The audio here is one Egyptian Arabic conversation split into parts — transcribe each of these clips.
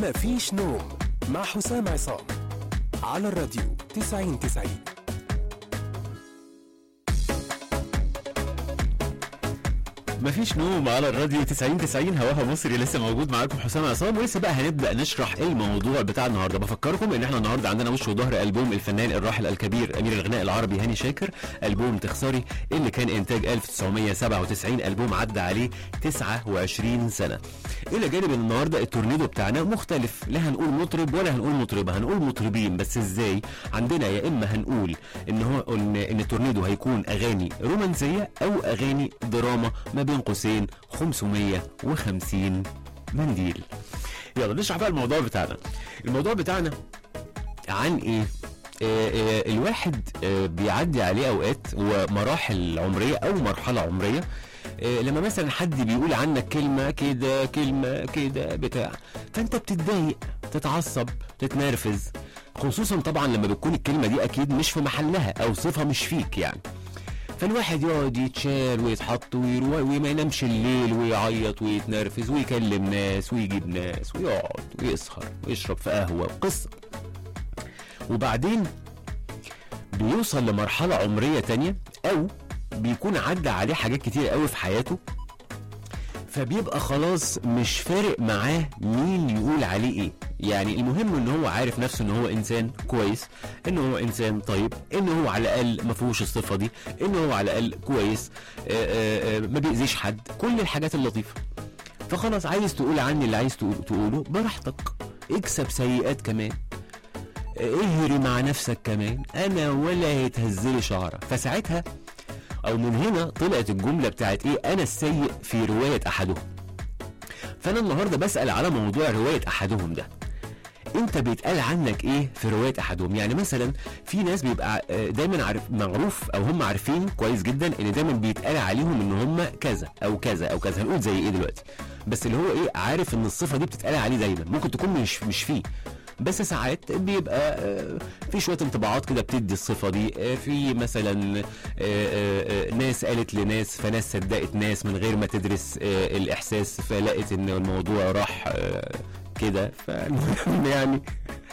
مفيش نوم مع حسام عصام على الراديو 90 90 مفيش نوم على الراديو 90 90 هواها مصري لسه موجود معاكم حسام عصام ولسه بقى هنبدا نشرح الموضوع بتاع النهارده بفكركم ان احنا النهارده عندنا وش وظهر البوم الفنان الراحل الكبير امير الغناء العربي هاني شاكر البوم تخسري اللي كان انتاج 1997 البوم عدى عليه 29 سنه الى جانب ان النهارده التورنيدو بتاعنا مختلف لا هنقول مطرب ولا هنقول مطربه هنقول مطربين بس ازاي عندنا يا اما هنقول ان هو ان, إن التورنيدو هيكون اغاني رومانسيه او اغاني دراما ما بين قوسين 550 منديل يلا نشرح بقى الموضوع بتاعنا الموضوع بتاعنا عن ايه آه، آه، الواحد آه، بيعدي عليه اوقات ومراحل عمريه او مرحله عمريه آه، لما مثلا حد بيقول عنك كلمه كده كلمه كده بتاع فانت بتتضايق تتعصب تتنرفز خصوصا طبعا لما بتكون الكلمه دي اكيد مش في محلها او صفه مش فيك يعني فالواحد يقعد يتشال ويتحط ويروح وما ينامش الليل ويعيط ويتنرفز ويكلم ناس ويجيب ناس ويقعد ويسهر ويشرب في قهوه وقصه وبعدين بيوصل لمرحله عمريه تانية او بيكون عدى عليه حاجات كتير قوي في حياته فبيبقى خلاص مش فارق معاه مين يقول عليه ايه يعني المهم ان هو عارف نفسه ان هو انسان كويس ان هو انسان طيب ان هو على الاقل ما فيهوش الصفه دي ان هو على الاقل كويس آآ آآ ما بيأذيش حد كل الحاجات اللطيفه فخلاص عايز تقول عني اللي عايز تقول- تقوله براحتك اكسب سيئات كمان اهري مع نفسك كمان انا ولا هيتهزلي شعره فساعتها او من هنا طلعت الجمله بتاعت ايه انا السيء في روايه احدهم فانا النهارده بسال على موضوع روايه احدهم ده انت بيتقال عنك ايه في روايه احدهم يعني مثلا في ناس بيبقى آه، دايما عارف معروف او هم عارفين كويس جدا ان دايما بيتقال عليهم ان هم كذا او كذا او كذا هنقول زي ايه دلوقتي بس اللي هو ايه عارف ان الصفه دي بتتقال عليه دايما ممكن تكون مش مش فيه بس ساعات بيبقى آه، في شويه انطباعات كده بتدي الصفه دي آه، في مثلا آه، آه، آه، ناس قالت لناس فناس صدقت ناس من غير ما تدرس آه، الاحساس فلقت ان الموضوع راح آه، كده فالمهم يعني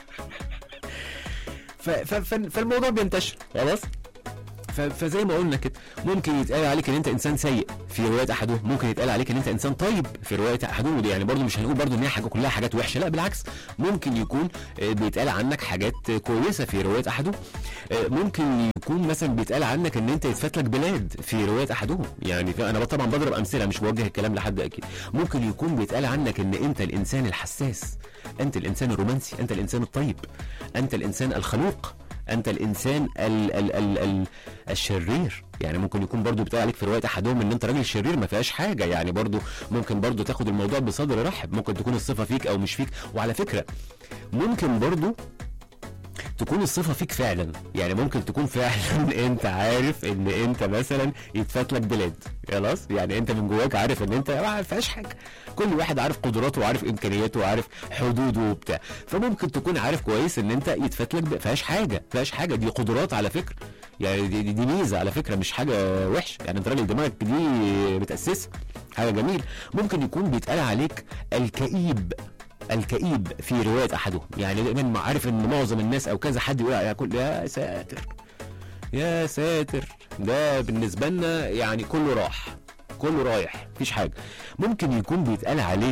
ف- ف- ف- فالموضوع بينتشر خلاص ف- فزي ما قلنا كده ممكن يتقال عليك ان انت انسان سيء في روايه احدهم ممكن يتقال عليك ان انت انسان طيب في روايه احدهم ودي يعني برضو مش هنقول برضو ان هي حاجه كلها حاجات وحشه لا بالعكس ممكن يكون آه، بيتقال عنك حاجات آه، كويسه في روايه احدهم آه، ممكن يكون مثلا بيتقال عنك ان انت يتفات لك بلاد في روايه احدهم يعني في- انا طبعا بضرب امثله مش بوجه الكلام لحد اكيد ممكن يكون بيتقال عنك ان انت الانسان الحساس انت الانسان الرومانسي انت الانسان الطيب انت الانسان الخلوق انت الانسان ال ال ال ال الشرير يعني ممكن يكون برضو بيتقال عليك في روايه احدهم ان انت راجل شرير ما فيهاش حاجه يعني برضو ممكن برضو تاخد الموضوع بصدر رحب ممكن تكون الصفه فيك او مش فيك وعلى فكره ممكن برضو تكون الصفه فيك فعلا يعني ممكن تكون فعلا انت عارف ان انت مثلا يتفات لك بلاد خلاص يعني انت من جواك عارف ان انت ما فيهاش حاجه كل واحد عارف قدراته وعارف امكانياته وعارف حدوده وبتاع فممكن تكون عارف كويس ان انت يتفات لك ما فيهاش حاجه ما فيهاش حاجه دي قدرات على فكره يعني دي, دي, دي ميزه على فكره مش حاجه وحشه يعني انت راجل دماغك دي متاسسه حاجه جميل ممكن يكون بيتقال عليك الكئيب الكئيب في روايه احدهم يعني دايما عارف ان معظم الناس او كذا حد يقول يا كل يا ساتر يا ساتر ده بالنسبه لنا يعني كله راح كله رايح مفيش حاجه ممكن يكون بيتقال عليك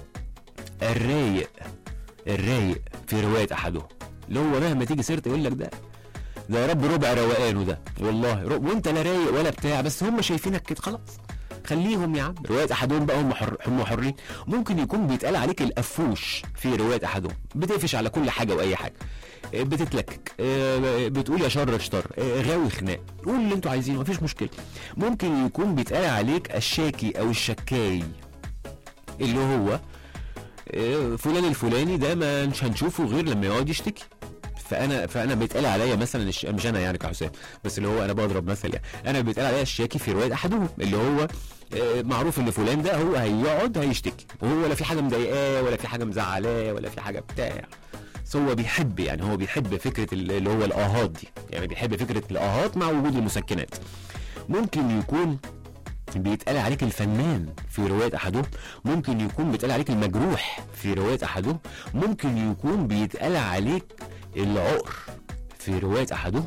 الرايق الرايق في روايه احدهم اللي هو مهما تيجي سيرته يقول لك ده ده يا رب ربع روقانه ده والله رب وانت لا رايق ولا بتاع بس هم شايفينك كده خلاص خليهم يا عم روايه احدهم بقى هم حر هم حرين ممكن يكون بيتقال عليك القفوش في روايه احدهم بتقفش على كل حاجه واي حاجه آه، بتتلكك آه، بتقول يا شر اشتر آه، غاوي خناق قول اللي انتوا عايزينه مفيش مشكله ممكن يكون بيتقال عليك الشاكي او الشكاي اللي هو آه، فلان الفلاني ده ما مش هنشوفه غير لما يقعد يشتكي فانا فانا بيتقال عليا مثلا الش... مش انا يعني كحسام بس اللي هو انا بضرب مثل يعني انا بيتقال عليا الشاكي في روايه احدهم اللي هو آه، معروف ان فلان ده هو هيقعد هيشتكي وهو ولا في حاجه مضايقاه ولا في حاجه مزعلاه ولا في حاجه بتاع بس هو بيحب يعني هو بيحب فكره ال- اللي هو الاهات دي يعني بيحب فكره الاهات مع وجود المسكنات ممكن يكون بيتقال عليك الفنان في رواية أحدهم ممكن يكون بيتقال عليك المجروح في رواية أحدهم ممكن يكون بيتقال عليك العقر في رواية أحدهم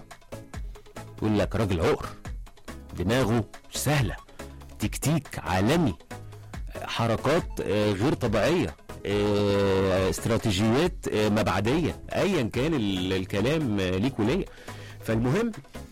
يقول لك راجل عقر دماغه مش سهلة تكتيك عالمي حركات آه، غير طبيعية آه، استراتيجيات آه، مبعدية أيا كان ال- الكلام آه، ليك وليا فالمهم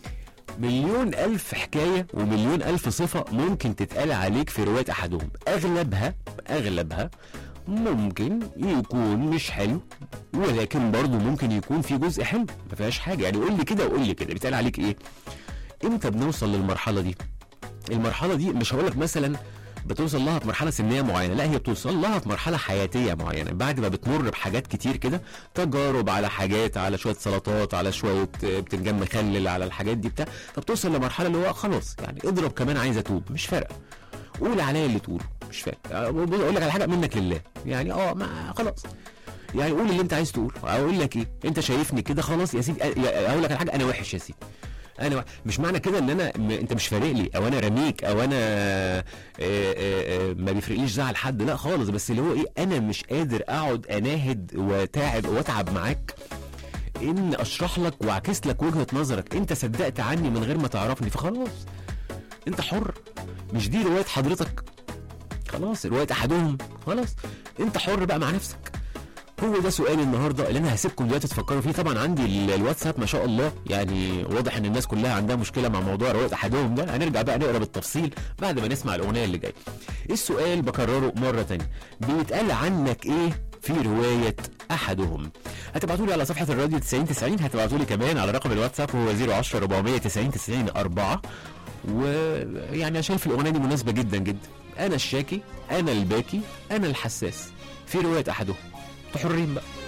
مليون ألف حكاية ومليون ألف صفة ممكن تتقال عليك في رواية أحدهم أغلبها أغلبها ممكن يكون مش حلو ولكن برضه ممكن يكون في جزء حلو ما فيهاش حاجة يعني قول لي كده وقول لي كده بيتقال عليك إيه إمتى بنوصل للمرحلة دي المرحلة دي مش هقول لك مثلا بتوصل لها في مرحلة سنية معينة لا هي بتوصل لها في مرحلة حياتية معينة بعد ما بتمر بحاجات كتير كده تجارب على حاجات على شوية سلطات على شوية آه، بتنجان مخلل على الحاجات دي بتاع فبتوصل لمرحلة اللي هو خلاص يعني اضرب كمان عايز اتوب مش فارقة قول عليا اللي تقوله مش فارق آه، بص اقول لك على حاجة منك لله يعني اه ما خلاص يعني قول اللي انت عايز تقوله اقول لك ايه انت شايفني كده خلاص يا سيدي آه، يا- اقول لك على حاجه انا وحش يا سيدي انا وح- مش معنى كده ان انا م... انت مش فارق لي او انا رميك او انا آه، آه، آه، ما بيفرقليش زعل حد لا خالص بس اللي هو ايه انا مش قادر اقعد اناهد وتعب واتعب معاك ان اشرح لك واعكس لك وجهه نظرك انت صدقت عني من غير ما تعرفني فخلاص انت حر مش دي روايه حضرتك خلاص روايه احدهم خلاص انت حر بقى مع نفسك هو ده سؤال النهارده اللي انا هسيبكم دلوقتي تفكروا فيه طبعا عندي ال- الواتساب ما شاء الله يعني واضح ان الناس كلها عندها مشكله مع موضوع روايه احدهم ده هنرجع بقى نقرا بالتفصيل بعد ما نسمع الاغنيه اللي جايه السؤال بكرره مره تانية بيتقال عنك ايه في روايه احدهم هتبعتوا لي على صفحه الراديو 90 90 هتبعتوا لي كمان على رقم الواتساب هو 010 490 90 4 ويعني عشان في الاغنيه دي مناسبه جدا جدا انا الشاكي انا الباكي انا الحساس في روايه احدهم انتوا حرين بقى